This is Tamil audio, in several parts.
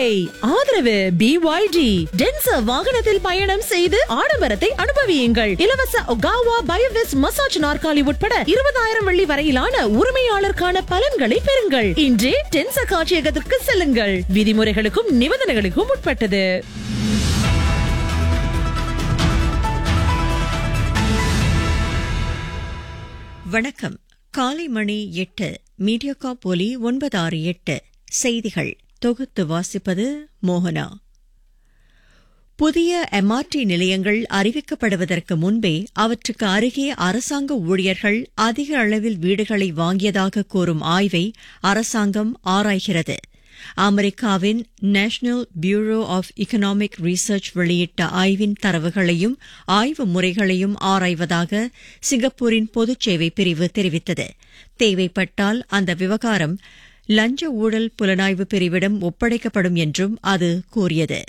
ஆதரவு பிஒய்டி டென்சர் வாகனத்தில் பயணம் செய்து ஆடம்பரத்தை அனுபவியுங்கள் இலவச ஒகாவா பயோவிஸ் மசாஜ் நாற்காலி உட்பட இருபதாயிரம் வெள்ளி வரையிலான உரிமையாளருக்கான பலன்களை பெறுங்கள் இன்றே டென்சர் காட்சியகத்திற்கு செல்லுங்கள் விதிமுறைகளுக்கும் நிபந்தனைகளுக்கும் உட்பட்டது வணக்கம் காலை மணி எட்டு மீடியாகா போலி ஒன்பதாறு எட்டு செய்திகள் தொகுத்து வாசிப்பது மோகனா புதிய எம்ஆர்டி நிலையங்கள் அறிவிக்கப்படுவதற்கு முன்பே அவற்றுக்கு அருகே அரசாங்க ஊழியர்கள் அதிக அளவில் வீடுகளை வாங்கியதாக கூறும் ஆய்வை அரசாங்கம் ஆராய்கிறது அமெரிக்காவின் national bureau of economic research வெளியிட்ட ஆய்வின் தரவுகளையும் ஆய்வு முறைகளையும் ஆராய்வதாக சிங்கப்பூரின் பொதுச் சேவை பிரிவு தெரிவித்தது தேவைப்பட்டால் அந்த விவகாரம் லஞ்ச ஊழல் புலனாய்வு பிரிவிடம் ஒப்படைக்கப்படும் என்றும் அது கூறியது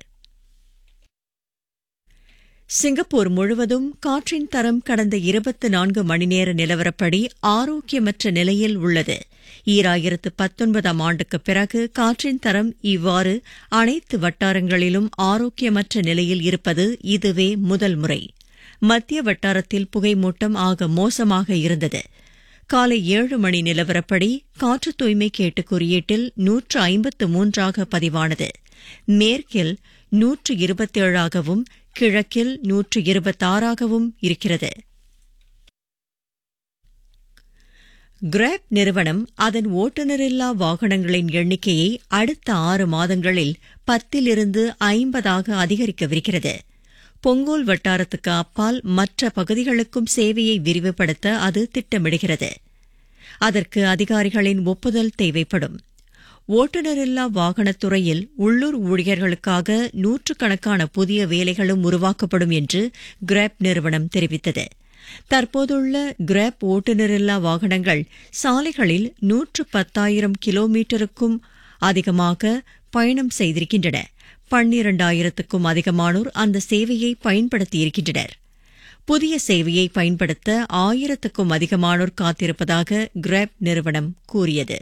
சிங்கப்பூர் முழுவதும் காற்றின் தரம் கடந்த இருபத்தி நான்கு மணி நேர நிலவரப்படி ஆரோக்கியமற்ற நிலையில் உள்ளது ஈராயிரத்து பத்தொன்பதாம் ஆண்டுக்கு பிறகு காற்றின் தரம் இவ்வாறு அனைத்து வட்டாரங்களிலும் ஆரோக்கியமற்ற நிலையில் இருப்பது இதுவே முதல் முறை மத்திய வட்டாரத்தில் புகைமூட்டம் ஆக மோசமாக இருந்தது காலை ஏழு மணி நிலவரப்படி காற்று தூய்மை கேட்டு குறியீட்டில் நூற்று ஐம்பத்து மூன்றாக பதிவானது மேற்கில் நூற்று இருபத்தேழாகவும் கிழக்கில் நூற்று இருபத்தாறாகவும் இருக்கிறது கிராப் நிறுவனம் அதன் ஓட்டுநரில்லா வாகனங்களின் எண்ணிக்கையை அடுத்த ஆறு மாதங்களில் பத்திலிருந்து ஐம்பதாக அதிகரிக்கவிருக்கிறது பொங்கோல் வட்டாரத்துக்கு அப்பால் மற்ற பகுதிகளுக்கும் சேவையை விரிவுபடுத்த அது திட்டமிடுகிறது அதற்கு அதிகாரிகளின் ஒப்புதல் தேவைப்படும் ஓட்டுநரில்லா வாகனத்துறையில் உள்ளூர் ஊழியர்களுக்காக நூற்றுக்கணக்கான புதிய வேலைகளும் உருவாக்கப்படும் என்று கிராப் நிறுவனம் தெரிவித்தது தற்போதுள்ள கிராப் ஓட்டுநரில்லா வாகனங்கள் சாலைகளில் நூற்று பத்தாயிரம் கிலோமீட்டருக்கும் அதிகமாக பயணம் செய்திருக்கின்றன பன்னிரண்டாயிரத்துக்கும் அதிகமானோர் அந்த சேவையை பயன்படுத்தியிருக்கின்றனர் புதிய சேவையை பயன்படுத்த ஆயிரத்துக்கும் அதிகமானோர் காத்திருப்பதாக கிராப் நிறுவனம் கூறியது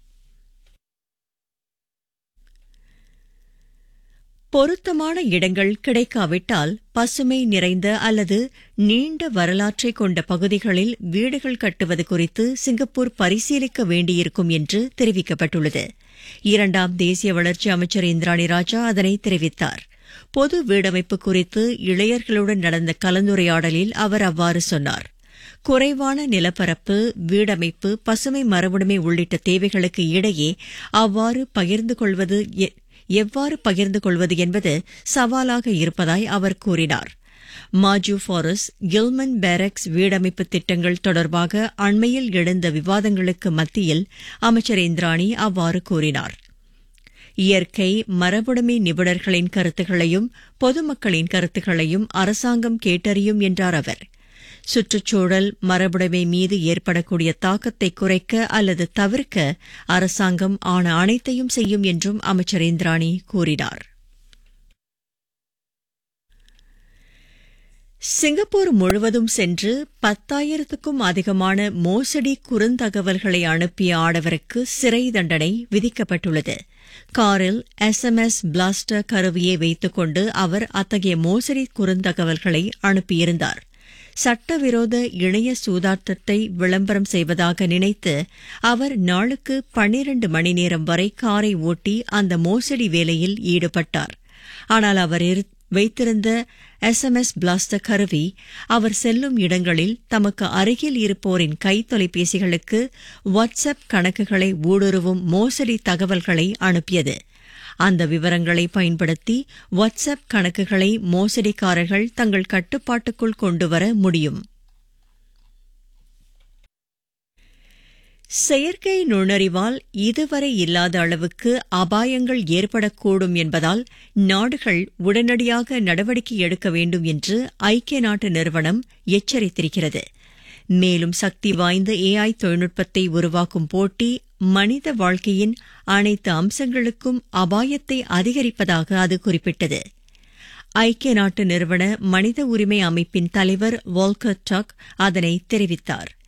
பொருத்தமான இடங்கள் கிடைக்காவிட்டால் பசுமை நிறைந்த அல்லது நீண்ட வரலாற்றை கொண்ட பகுதிகளில் வீடுகள் கட்டுவது குறித்து சிங்கப்பூர் பரிசீலிக்க வேண்டியிருக்கும் என்று தெரிவிக்கப்பட்டுள்ளது இரண்டாம் தேசிய வளர்ச்சி அமைச்சர் இந்திராணி ராஜா அதனை தெரிவித்தார் பொது வீடமைப்பு குறித்து இளையர்களுடன் நடந்த கலந்துரையாடலில் அவர் அவ்வாறு சொன்னார் குறைவான நிலப்பரப்பு வீடமைப்பு பசுமை மரபுடைமை உள்ளிட்ட தேவைகளுக்கு இடையே அவ்வாறு பகிர்ந்து கொள்வது எவ்வாறு பகிர்ந்து கொள்வது என்பது சவாலாக இருப்பதாய் அவர் கூறினார் மாஜு ஃபாரஸ் கில்மன் பேரக்ஸ் வீடமைப்பு திட்டங்கள் தொடர்பாக அண்மையில் எழுந்த விவாதங்களுக்கு மத்தியில் அமைச்சர் இந்திராணி அவ்வாறு கூறினார் இயற்கை மரபுடைமை நிபுணர்களின் கருத்துக்களையும் பொதுமக்களின் கருத்துக்களையும் அரசாங்கம் கேட்டறியும் என்றார் அவர் சுற்றுச்சூழல் மரபுடைமை மீது ஏற்படக்கூடிய தாக்கத்தை குறைக்க அல்லது தவிர்க்க அரசாங்கம் ஆன அனைத்தையும் செய்யும் என்றும் அமைச்சர் இந்திராணி கூறினார் சிங்கப்பூர் முழுவதும் சென்று பத்தாயிரத்துக்கும் அதிகமான மோசடி குறுந்தகவல்களை அனுப்பிய ஆடவருக்கு சிறை தண்டனை விதிக்கப்பட்டுள்ளது காரில் எஸ்எம்எஸ் பிளாஸ்டர் கருவியை வைத்துக்கொண்டு அவர் அத்தகைய மோசடி குறுந்தகவல்களை அனுப்பியிருந்தார் சட்டவிரோத இணைய சூதாட்டத்தை விளம்பரம் செய்வதாக நினைத்து அவர் நாளுக்கு பன்னிரண்டு மணி நேரம் வரை காரை ஓட்டி அந்த மோசடி வேலையில் ஈடுபட்டார் ஆனால் அவர் வைத்திருந்த எஸ்எம்எஸ் பிளாஸ்டர் கருவி அவர் செல்லும் இடங்களில் தமக்கு அருகில் இருப்போரின் கை தொலைபேசிகளுக்கு வாட்ஸ்அப் கணக்குகளை ஊடுருவும் மோசடி தகவல்களை அனுப்பியது அந்த விவரங்களை பயன்படுத்தி வாட்ஸ்அப் கணக்குகளை மோசடிக்காரர்கள் தங்கள் கட்டுப்பாட்டுக்குள் கொண்டுவர முடியும் செயற்கை நுண்ணறிவால் இதுவரை இல்லாத அளவுக்கு அபாயங்கள் ஏற்படக்கூடும் என்பதால் நாடுகள் உடனடியாக நடவடிக்கை எடுக்க வேண்டும் என்று ஐக்கிய நாட்டு நிறுவனம் எச்சரித்திருக்கிறது மேலும் சக்தி வாய்ந்த ஏஐ தொழில்நுட்பத்தை உருவாக்கும் போட்டி மனித வாழ்க்கையின் அனைத்து அம்சங்களுக்கும் அபாயத்தை அதிகரிப்பதாக அது குறிப்பிட்டது ஐக்கிய நாட்டு நிறுவன மனித உரிமை அமைப்பின் தலைவர் வால்கர் டக் அதனை தெரிவித்தார்